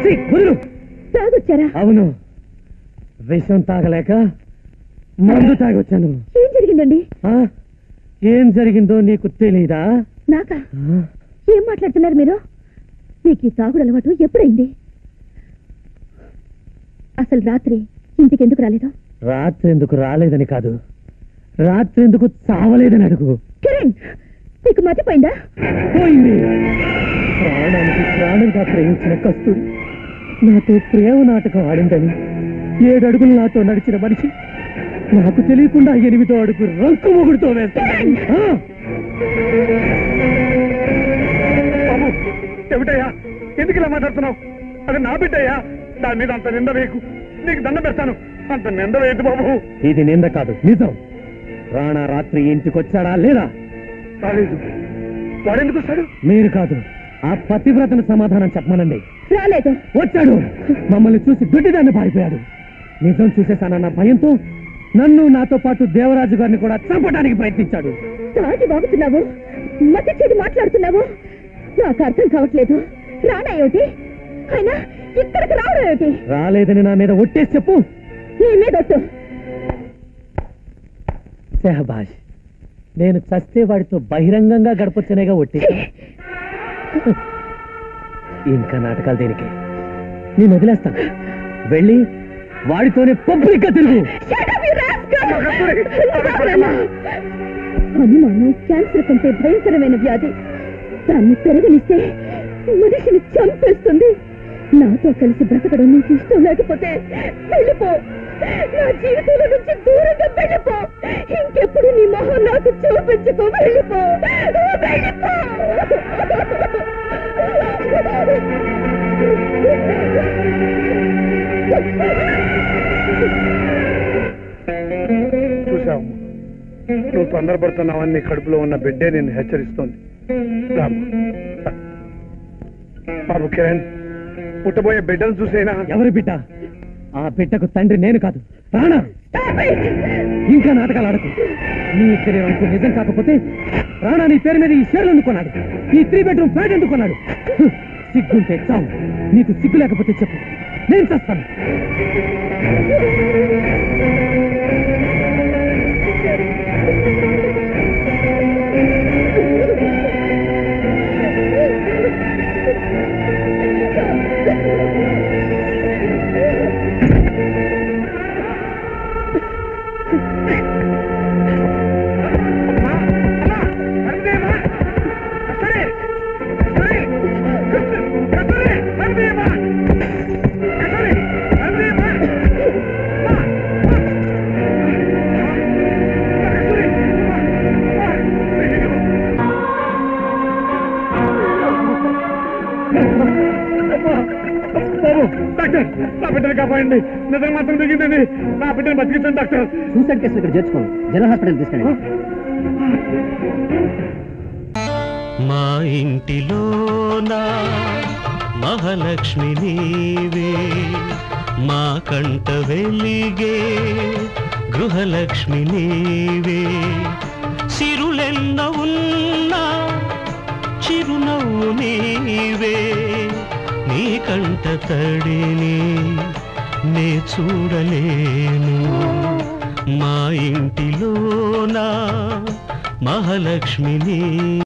ఛీ, వదులు తాగొచ్చారా అవును విషం తాగలేక మందు తాగొచ్చాను ఏం జరిగిందండి ఆ? ఏం జరిగిందో నీకు తెలీదా నాకా ఆ? ఏం మాట్లాడుతున్నారు మీరు మీకు ఈ తాగుడు అలవాటు ఎప్పుడైంది అసలు రాత్రి ఇంటికి ఎందుకు రాలేదు రాత్రి ఎందుకు రాలేదని కాదు రాత్రి ఎందుకు చావలేదని అడుగు కిరణ్ నీకు మతిపోయిందా పోయింది ప్రాణానికి ప్రాణంగా ప్రేమించిన కస్తూరి నాతో ప్రేమ నాటకం ఆడిందని ఏడు అడుగులు నాతో నడిచిన మనిషి నాకు తెలియకుండా ఎనిమిదో అడుగు రంకు మొగుడుతో వేస్తాను ఆ! బాబు ఏమిటయ్యా ఎందుకు ఇలా మాట్లాడుతున్నావు అది నా బిడ్డయ్యా దాని మీద అంత నింద వేయకు నీకు దండం పెడతాను అంత నింద వేయద్దు బాబు ఇది నింద కాదు నిజం రాణా రాత్రి ఇంటికి వచ్చాడా లేదా రాలేదు వాడెందుకు వస్తాడు మీరు కాదు ఆ పతివ్రతను సమాధానం చెప్పమనండి రాలేదు వచ్చాడు మమ్మల్ని చూసి దుడ్డిదాన్ని పారిపోయాడు నిజం చూసేసానన్న భయంతో నన్ను నాతో పాటు దేవరాజు గారిని కూడా చంపడానికి ప్రయత్నించాడు తాగి బాగుతున్నావు మతి చెడు మాట్లాడుతున్నావు నాకు అర్థం కావట్లేదు రానా ఏమిటి అయినా ఇక్కడికి రావడం ఏమిటి రాలేదని నా మీద ఒట్టేసి చెప్పు నీ మీద ఒట్టు సెహబాష్ నేను చస్తే వాడితో బహిరంగంగా గడపొచ్చనేగా ఒట్టేసి ఇంకా నాటకాలు దేనికి నేను వదిలేస్తాను వెళ్ళి వాడితోనే పబ్లిక్ గా తిరుగు Shut up, you rascal! రావణన్న! అనుమానం క్యాన్సర్ కంటే భయంకరమైన వ్యాధి దాన్ని పెరగనిస్తే మనిషిని చంపేస్తుంది నాతో కలిసి బ్రతకడం నీకు ఇష్టం లేకపోతే వెళ్ళిపో నా జీవితంలో నుంచి దూరంగా వెళ్ళిపో ఇంకెప్పుడు నీ మొహం నాకు చూపించుకో వెళ్ళిపో చూసావు నువ్వు తొందరపడుతున్నావని నీ కడుపులో ఉన్న బిడ్డే నిన్ను హెచ్చరిస్తోంది రాము. బాబు కిరణ్ పుట్టబోయే బిడ్డను చూసైనా ఎవరి బిడ్డ ఆ బిడ్డకు తండ్రి నేను కాదు రానా ఇంకా నాటకాలు ఆడకు నీ కెరీర్ అనుకో నిజం కాకపోతే రాణా నీ పేరు మీద ఈ షేర్లు ఎందుకున్నాడు ఈ త్రీ బెడ్రూమ్ ఫ్లాట్ ఎందుకున్నాడు హ్, సిగ్గుంటే చావు నీకు సిగ్గు లేకపోతే చెప్పు నేను చేస్తాను బాబు డాక్టర్ నా బిడ్డను కాపాడండి నిజం మాత్రం దిగిందండి నా బిడ్డను బతికించండి డాక్టర్ సూసైడ్ కేసు ఇక్కడ చేర్చుకోండి జనరల్ హాస్పిటల్ తీసుకెళ్ళండి మా ఇంటిలోనా మహాలక్ష్మి నీవే మా కంట వెలిగే గృహలక్ష్మి నీవే సిరులెన్న ఉన్నా చిరునవ్వు నీవే నీ కంట తడిని నే చూడలేను మా ఇంటిలోనా మహాలక్ష్మి నీ